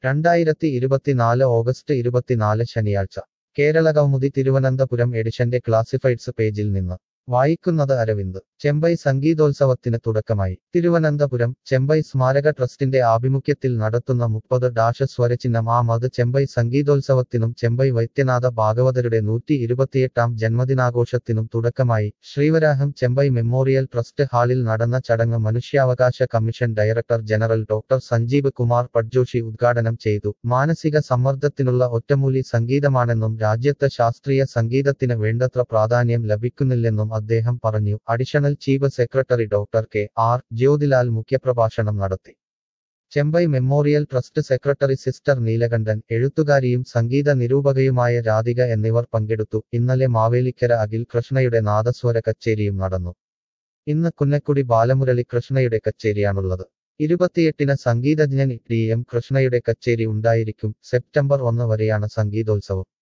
രണ്ടായിരത്തി ഇരുപത്തിനാല് ഓഗസ്റ്റ് ഇരുപത്തിനാല് ശനിയാഴ്ച കേരള കൗമുദി തിരുവനന്തപുരം എഡിഷന്റെ ക്ലാസിഫൈഡ്സ് പേജിൽ നിന്ന് വായിക്കുന്നത് അരവിന്ദ് ചെമ്പൈ സംഗീതോത്സവത്തിന് തുടക്കമായി തിരുവനന്തപുരം ചെമ്പൈ സ്മാരക ട്രസ്റ്റിന്റെ ആഭിമുഖ്യത്തിൽ നടത്തുന്ന മുപ്പത് ഡാഷ സ്വരചിഹ്നം ആ മത് ചെമ്പൈ സംഗീതോത്സവത്തിനും ചെമ്പൈ വൈദ്യനാഥ ഭാഗവതരുടെ നൂറ്റി ഇരുപത്തിയെട്ടാം ജന്മദിനാഘോഷത്തിനും തുടക്കമായി ശ്രീവരാഹം ചെമ്പൈ മെമ്മോറിയൽ ട്രസ്റ്റ് ഹാളിൽ നടന്ന ചടങ്ങ് മനുഷ്യാവകാശ commission director general doctor Sanjeev Kumar Padjoshi ഉദ്ഘാടനം ചെയ്തു മാനസിക സമ്മർദ്ദത്തിനുള്ള ഒറ്റമൂലി സംഗീതമാണെന്നും രാജ്യത്ത് ശാസ്ത്രീയ സംഗീതത്തിന് വേണ്ടത്ര പ്രാധാന്യം ലഭിക്കുന്നില്ലെന്നും അദ്ദേഹം പറഞ്ഞു additional chief secretary doctor K R Jyothilal മുഖ്യപ്രഭാഷണം നടത്തി Chembai memorial trust secretary sister Neelakantan എഴുത്തുകാരിയും സംഗീത നിരൂപകയുമായ രാധിക എന്നിവർ പങ്കെടുത്തു ഇന്നലെ മാവേലിക്കര അഖിൽ കൃഷ്ണയുടെ നാദസ്വര കച്ചേരിയും നടന്നു ഇന്ന് കുന്നക്കുടി ബാലമുരളി കൃഷ്ണയുടെ കച്ചേരിയാണുള്ളത് ഇരുപത്തിയെട്ടിന് സംഗീതജ്ഞൻ ടി എം കൃഷ്ണയുടെ കച്ചേരി ഉണ്ടായിരിക്കും സെപ്റ്റംബർ ഒന്ന് വരെയാണ് സംഗീതോത്സവം